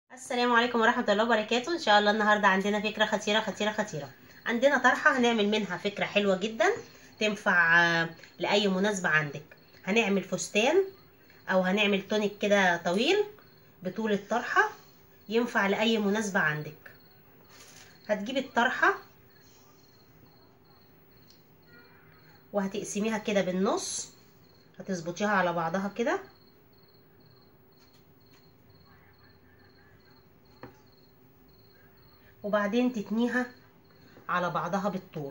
السلام عليكم ورحمة الله وبركاته إن شاء الله النهاردة عندنا فكرة خطيرة خطيرة خطيرة عندنا طرحة هنعمل منها فكرة حلوة جدا تنفع آه، لأي مناسبة عندك هنعمل فستان أو هنعمل تونيك كده طويل بطول الطرحة ينفع لأي مناسبة عندك هتجيبي الطرحة وهتقسميها كده بالنص هتظبطيها على بعضها كده وبعدين تتنيها على بعضها بالطول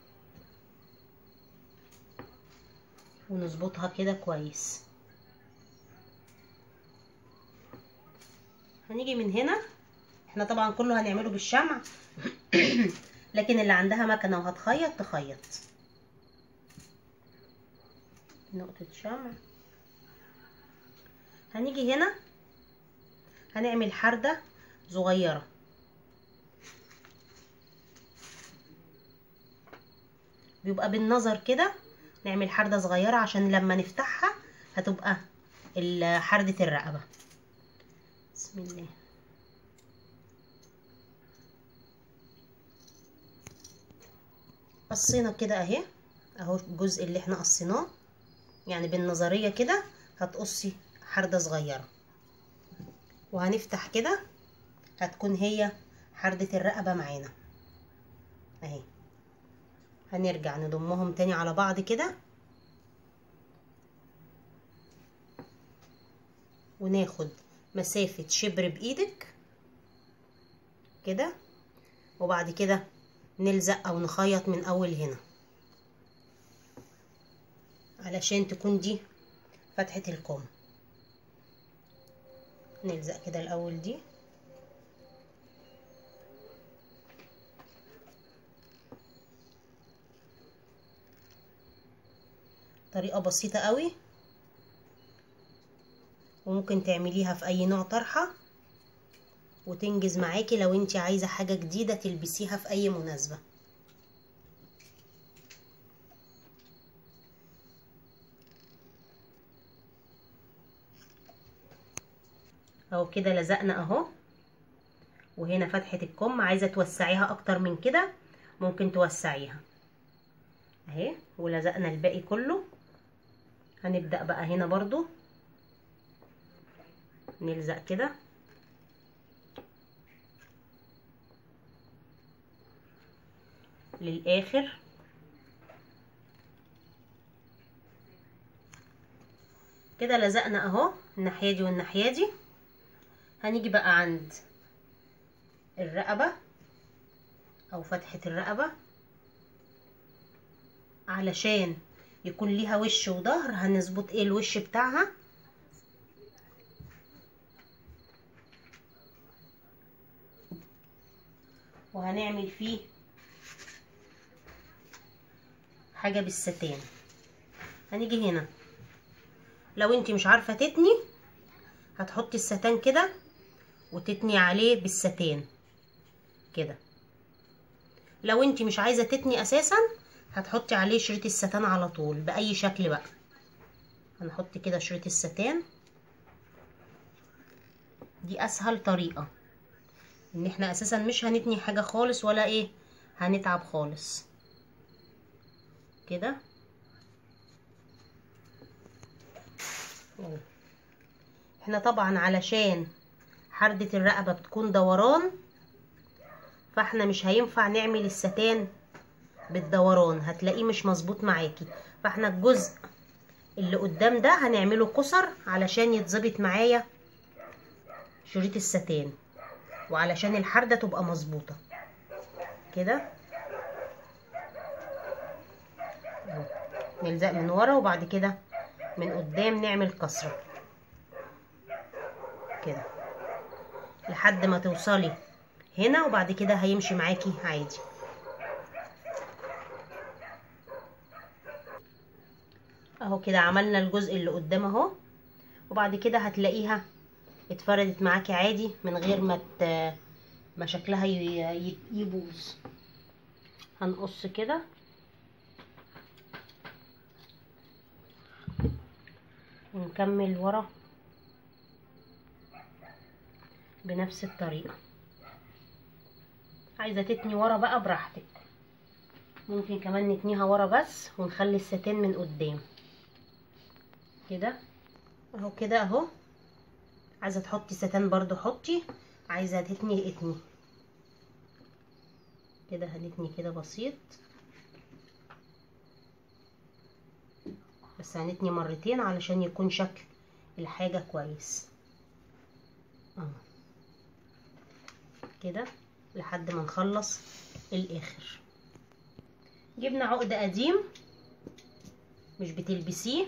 ونظبطها كده كويس هنيجي من هنا احنا طبعا كله هنعمله بالشمع لكن اللي عندها مكنه وهتخيط تخيط نقطه شمع هنيجي هنا هنعمل حرده صغيره بيبقى بالنظر كده نعمل حردة صغيرة عشان لما نفتحها هتبقى حردة الرقبة بسم الله قصينا كده اهي اهو الجزء اللي احنا قصيناه يعني بالنظرية كده هتقصي حردة صغيرة وهنفتح كده هتكون هي حردة الرقبة معانا اهي هنرجع نضمهم تاني على بعض كده وناخد مسافة شبر بإيدك كده وبعد كده نلزق أو نخيط من أول هنا علشان تكون دي فتحة الكم نلزق كده الأول دي طريقة بسيطة قوي وممكن تعمليها في اي نوع طرحة وتنجز معاكي لو انت عايزة حاجة جديدة تلبسيها في اي مناسبة اهو كده لزقنا اهو وهنا فتحة الكم عايزة توسعيها اكتر من كده ممكن توسعيها اهي ولزقنا الباقي كله هنبدأ بقى هنا برضو نلزق كده للآخر كده لزقنا اهو الناحية دي والناحية دي هنيجي بقى عند الرقبة او فتحة الرقبة علشان يكون ليها وش وظهر هنظبط ايه الوش بتاعها وهنعمل فيه حاجة بالستان هنيجي هنا لو انت مش عارفة تتني هتحطي الستان كده وتتني عليه بالستان كده لو انت مش عايزة تتني اساسا هتحطي عليه شريط الستان على طول باي شكل بقى هنحط كده شريط الستان دي اسهل طريقة ان احنا اساسا مش هنتني حاجة خالص ولا ايه هنتعب خالص كده احنا طبعا علشان حردة الرقبة بتكون دوران فاحنا مش هينفع نعمل الستان بالدوران هتلاقيه مش مظبوط معاكي فاحنا الجزء اللي قدام ده هنعمله قصر علشان يتظبط معايا شريط الستان وعلشان الحردة تبقى مظبوطة كده نلزق من ورا وبعد كده من قدام نعمل كسرة كده لحد ما توصلي هنا وبعد كده هيمشي معاكي عادي اهو كده عملنا الجزء اللي قدام اهو وبعد كده هتلاقيها اتفردت معاكي عادي من غير ما ت... ما شكلها ي... يبوظ هنقص كده ونكمل ورا بنفس الطريقة عايزة تتني ورا بقى براحتك ممكن كمان نتنيها ورا بس ونخلي الستان من قدام كده اهو كده اهو عايزة تحطي ستان برضو حطي عايزة تتني اتني كده هنتني كده بسيط بس هنتني مرتين علشان يكون شكل الحاجة كويس اهو كده لحد ما نخلص الاخر جبنا عقد قديم مش بتلبسيه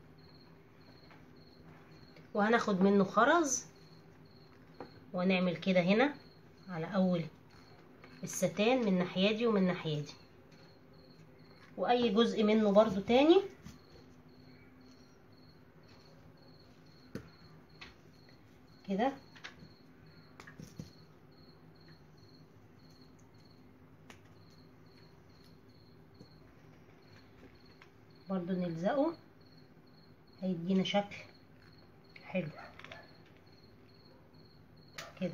وهناخد منه خرز ونعمل كده هنا على اول الستان من ناحيه دي ومن ناحيه دي واي جزء منه برضو تاني كده برضو نلزقه هيدينا شكل حلو كده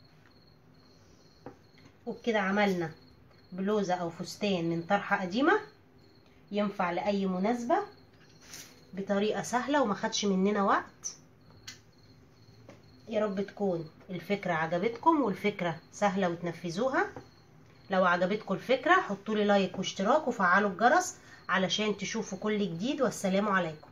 وبكده عملنا بلوزة او فستان من طرحة قديمة ينفع لأي مناسبة بطريقة سهلة وما خدش مننا وقت يا رب تكون الفكرة عجبتكم والفكرة سهلة وتنفذوها لو عجبتكم الفكرة حطوا لي لايك واشتراك وفعلوا الجرس علشان تشوفوا كل جديد والسلام عليكم